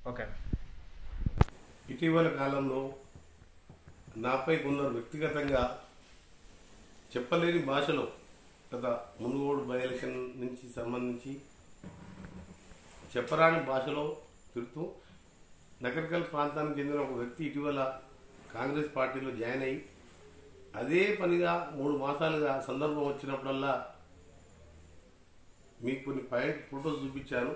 okay ఇటీవల కాలంలో నాపై కొందరు వ్యక్తిగతంగా చెప్పలేని భాషలో గత మునుగోడు బై ఎలక్షన్ నుంచి సంబంధించి చెప్పరాని భాషలో తిడుతూ నకరికల్ ప్రాంతానికి చెందిన ఒక వ్యక్తి ఇటీవల కాంగ్రెస్ పార్టీలో జాయిన్ అయ్యి అదే పనిగా మూడు మాసాలుగా సందర్భం వచ్చినప్పుడల్లా మీకు కొన్ని పాయింట్ ఫోటోస్ చూపించాను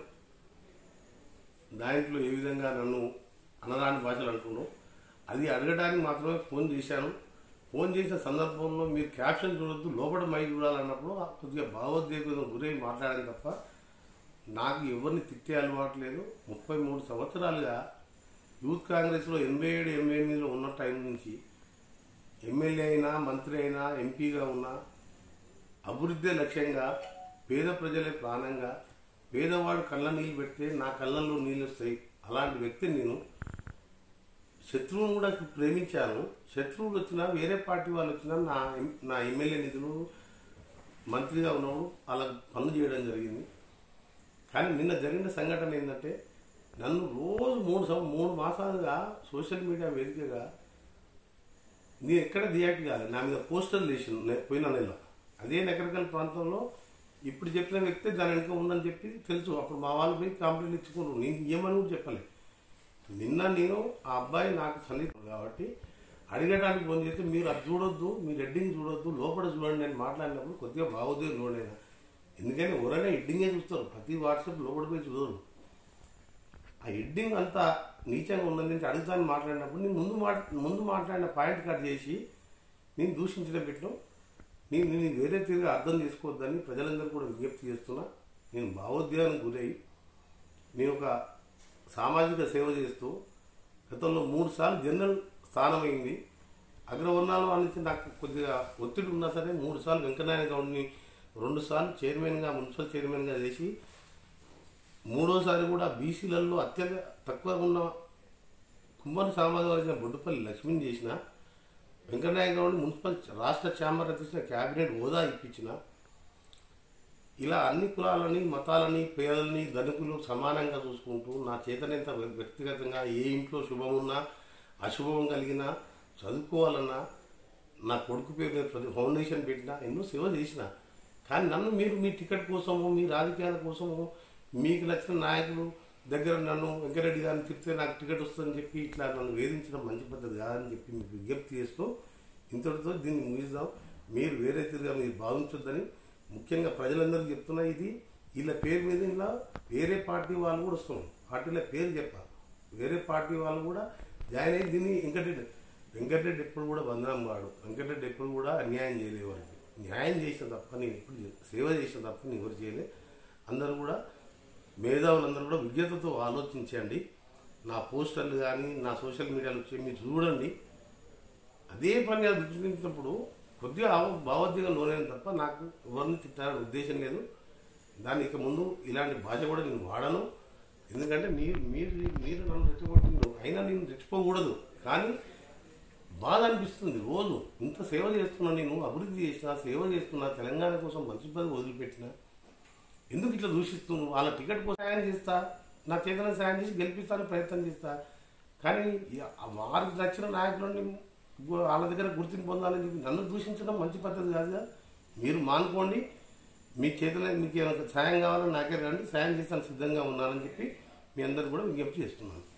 దాంట్లో ఏ విధంగా నన్ను అనరాని భాషలు అంటున్నావు అది అడగడానికి మాత్రమే ఫోన్ చేశాను ఫోన్ చేసిన సందర్భంలో మీరు క్యాప్షన్ చూడొద్దు లోపల మై చూడాలన్నప్పుడు కొద్దిగా భావోద్వేగం గురై మాట్లాడాను తప్ప నాకు ఎవరిని తిట్టే అలవాటు లేదు ముప్పై మూడు సంవత్సరాలుగా యూత్ కాంగ్రెస్లో ఎనభై ఏడు ఎనభై ఎనిమిదిలో ఉన్న టైం నుంచి ఎమ్మెల్యే అయినా మంత్రి అయినా ఎంపీగా ఉన్నా అభివృద్ధి లక్ష్యంగా పేద ప్రజలే ప్రాణంగా పేదవాడు కళ్ళ నీళ్ళు పెడితే నా కళ్ళల్లో నీళ్ళు వస్తాయి అలాంటి వ్యక్తిని నేను శత్రువును కూడా ప్రేమించాను శత్రువులు వచ్చినా వేరే పార్టీ వాళ్ళు వచ్చినా నా ఎం- నా ఎమ్మెల్యే నిధులు మంత్రిగా ఉన్నప్పుడు అలా పనులు చేయడం జరిగింది కానీ నిన్న జరిగిన సంఘటన ఏంటంటే నన్ను రోజు మూడు సం- మూడు మాసాలుగా సోషల్ మీడియా వేదికగా నేను ఎక్కడ రియాక్ట్ కాలేదు నా మీద పోస్టర్లు వేసిన నే- పోయిన నెల అదే నకరికల్ ప్రాంతంలో ఇప్పుడు చెప్పిన వ్యక్తి దాని వెనుక ఉందని చెప్పి తెలుసు అప్పుడు మా వాళ్ళు పోయి కంప్లైంట్ ఇచ్చుకున్నారు నేను ఏమని కూడా చెప్పలేదు నిన్న నేను ఆ అబ్బాయి నాకు సన్నిహితుడు కాబట్టి అడిగడానికి ఫోన్ చేస్తే మీరు అది చూడొద్దు మీరు హెడ్డింగ్ చూడొద్దు లోపల చూడండి నేను మాట్లాడినప్పుడు కొద్దిగా భావోద్వేగం లోనైనా ఎందుకంటే ఎవరైనా హెడ్డింగే చూస్తారు ప్రతి వాట్సాప్ లోపల పోయి చూడరు ఆ హెడ్డింగ్ అంతా నీచంగా ఉన్నది నుంచి అడుగుతాను మాట్లాడినప్పుడు నేను ముందు మాట ముందు మాట్లాడిన పాయింట్ కట్ చేసి నేను దూషించడం పెట్టడం నేను నేను వేరే తీరుగా అర్థం చేసుకోవద్దని ప్రజలందరూ కూడా విజ్ఞప్తి చేస్తున్నా నేను భావోద్వేగానికి గురై నేను ఒక సామాజిక సేవ చేస్తూ గతంలో మూడు సార్లు జనరల్ స్థానమైంది అగ్రవర్ణాల వాళ్ళ నుంచి నాకు కొద్దిగా ఒత్తిడి ఉన్నా సరే మూడు సార్లు వెంకనాయన గౌడ్ని రెండు సార్లు చైర్మన్గా మున్సిపల్ చైర్మన్గా చేసి మూడోసారి కూడా బీసీలలో అత్యంత తక్కువ ఉన్న కుమ్మరి సామాజిక వర్గం బొడ్డుపల్లి లక్ష్మిని చేసిన వెంకటనాయక గౌడ్ మున్సిపల్ రాష్ట్ర ఛాంబర్ అధ్యక్షుల క్యాబినెట్ హోదా ఇప్పించిన ఇలా అన్ని కులాలని మతాలని పేదలని ధనికులు సమానంగా చూసుకుంటూ నా చేతనెంత వ్యక్తిగతంగా ఏ ఇంట్లో శుభం ఉన్నా అశుభం కలిగినా చదువుకోవాలన్నా నా కొడుకు పేరు మీద ప్రతి ఫౌండేషన్ పెట్టినా ఎన్నో సేవ చేసిన కానీ నన్ను మీరు మీ టికెట్ కోసము మీ రాజకీయాల కోసము మీకు నచ్చిన నాయకులు దగ్గర నన్ను వెంకరెడ్డి గారిని తిప్పితే నాకు టికెట్ వస్తుందని చెప్పి ఇట్లా నన్ను వేధించడం మంచి పద్ధతి కాదని చెప్పి మీకు విజ్ఞప్తి చేస్తూ ఇంతటితో దీన్ని ముగిద్దాం మీరు వేరే తిరిగా మీరు భావించొద్దని ముఖ్యంగా ప్రజలందరికీ చెప్తున్నా ఇది వీళ్ళ పేరు మీద ఇలా వేరే పార్టీ వాళ్ళు కూడా వస్తున్నారు పార్టీల పేరు చెప్పాలి వేరే పార్టీ వాళ్ళు కూడా జాయిన్ అయ్యి దీన్ని వెంకటరెడ్డి వెంకటరెడ్డి ఎప్పుడు కూడా బంధనం వాడు వెంకటరెడ్డి ఎప్పుడు కూడా అన్యాయం చేయలే వారికి న్యాయం చేసిన తప్ప నేను ఎప్పుడు చే- సేవ చేసిన తప్ప నేను ఎవరు చేయలే అందరూ కూడా మేధావులందరూ కూడా విజ్ఞతతో ఆలోచించండి నా పోస్టర్లు కానీ నా సోషల్ మీడియాలో వచ్చి మీరు చూడండి అదే పని అది గుర్తించినప్పుడు కొద్దిగా ఆవ- భావోద్వేగం లోనైన తప్ప నాకు ఎవరిని తిట్టాలని ఉద్దేశం లేదు దాని ఇక ముందు ఇలాంటి భాష కూడా నేను వాడను ఎందుకంటే మీరు మీరు మీరు నన్ను రెచ్చగొట్టిండ్రు అయినా నేను రెచ్చిపోకూడదు కానీ బాధ అనిపిస్తుంది రోజు ఇంత సేవ చేస్తున్నా నేను అభివృద్ధి చేసిన సేవ చేస్తున్నా తెలంగాణ కోసం మంచి పని వదిలిపెట్టిన ఎందుకు ఇట్లా దూషిస్తున్నావు వాళ్ళ టికెట్ కోసం సాయం చేస్తా నా చేతన సాయం చేసి గెలిపిస్తాను ప్రయత్నం చేస్తా కానీ ఈ- వారికి నచ్చిన నాయకులని గు- వాళ్ళ దగ్గర గుర్తింపు పొందాలని చెప్పి నన్ను దూషించడం మంచి పద్ధతి కాదుగా మీరు మానుకోండి మీ చేతిలో మీకు ఏమైనా సాయం కావాలని నాకే రండి సాయం చేస్తాను సిద్ధంగా ఉన్నానని చెప్పి మీ అందరు కూడా విజ్ఞప్తి చేస్తున్నాను